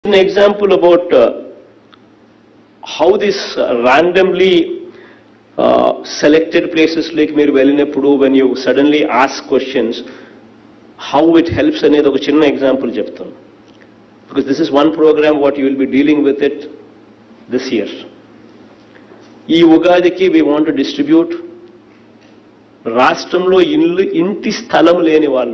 An example about uh, how this uh, randomly uh, selected places like మీరు వెళ్ళినప్పుడు when you suddenly ask questions, how it helps అనేది ఒక చిన్న example చెప్తాను because this is one program what you will be dealing with it this year. ఈ ఉగాదికి we want to distribute రాష్ట్రంలో ఇల్లు ఇంటి స్థలం లేని వాళ్ళు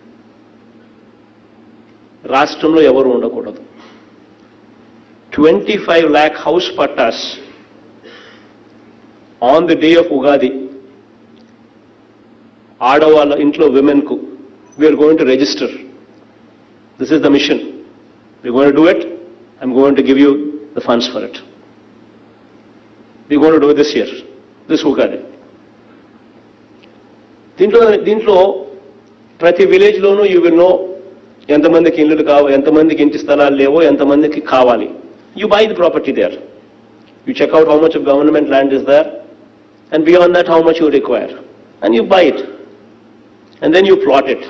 రాష్ట్రంలో ఎవరు ఉండకూడదు twenty five lakh house pattas on the day of Ugadi ఆడవాళ్ళ ఇంట్లో విమెన్కు we are going to register this is the mission we going do it I'm going to give you the funds for it we going do this year this Ugadi దీంట్లో దీంట్లో ప్రతి విలేజ్లోనూ you will know ఎంతమందికి ఇల్లులు కావాలి ఎంతమందికి ఇంటి స్థలాలు లేవో ఎంతమందికి కావాలి you buy the property there you check out how much of government land is there and beyond that how much you require and you buy it and then you plot it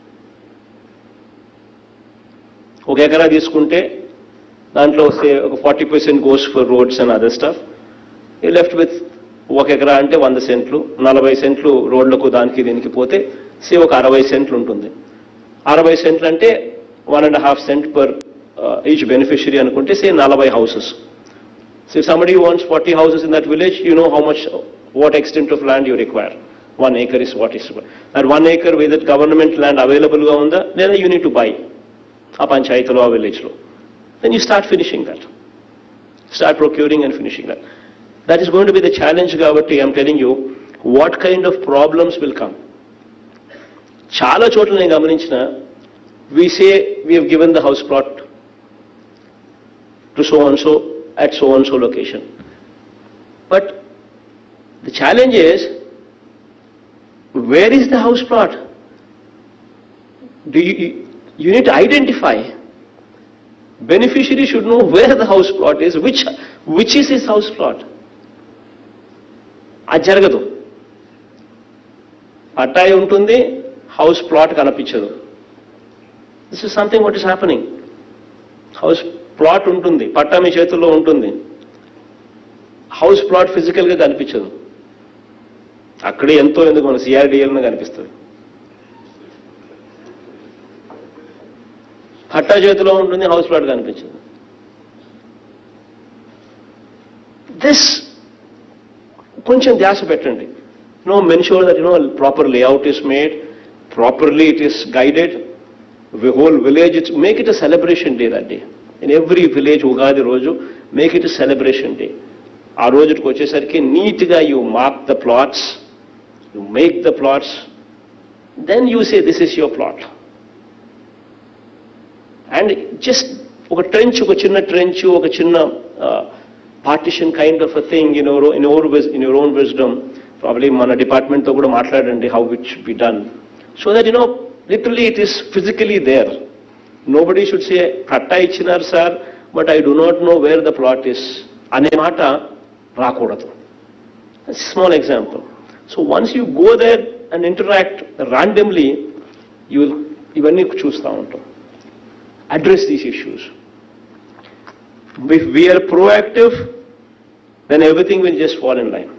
ఒక ఎకరా తీసుకుంటే దాంట్లో సే ఒక forty percent goes for roads and other stuff you left with ఒక ఎకరా అంటే వంద సెంట్లు నలభై సెంట్లు రోడ్లకు దానికి దీనికి పోతే సే ఒక అరవై సెంట్లు ఉంటుంది అరవై సెంట్లు అంటే one and half cent per each beneficiary అనుకుంటే సే నలభై houses so somebody wants 40 houses in that village, you know how much, what extent of land you require. One acre is what is, that one acre with that government land available గా ఉందా లేదా you need to buy ఆ పంచాయతీలో ఆ విలేజ్లో then you start finishing that. Start procuring and finishing that. That is going to be the challenge కాబట్టి I'm telling you, what kind of problems will come. చాలా చోట్ల నేను గమనించిన we say we have given the house plot to so and so at so and so location. But the challenge is, where is the house plot? Do you, you need to identify. Beneficiary should know where the house plot is, which, which is his house plot. అది జరగదు పట్టాయి ఉంటుంది house plot కనిపించదు this is something what is happening house plot ఉంటుంది పట్టా మీ చేతుల్లో ఉంటుంది house plot ఫిజికల్గా కనిపించదు అక్కడే ఎంతో ఎందుకు మన సిఆర్డిఎల్ని కనిపిస్తుంది పట్టా చేతిలో ఉంటుంది హౌస్ ప్లాట్ కనిపించదు దిస్ కొంచెం ధ్యాస పెట్టండి no ensure that you know proper layout is made properly it is guided the whole village, it's, make it a celebration day that day. In every village, Ugadi రోజు make it a celebration day. ఆ రోజుకి వచ్చేసరికి నీట్గా you mark the plots you make the plots then you say this is your plot and just ఒక trench ఒక చిన్న trench ఒక చిన్న partition kind of a thing in or in or in your own wisdom probably మన డిపార్ట్మెంట్తో కూడా మాట్లాడండి how which be done so that you know literally it is physically there nobody should say patta ఇచ్చినారు sir but I do not know where the plot is అనే మాట రాకూడదు small example so once you go there and interact randomly you ఇవన్నీ చూస్తూ ఉంటాం address these issues if we are proactive then everything will just fall in line.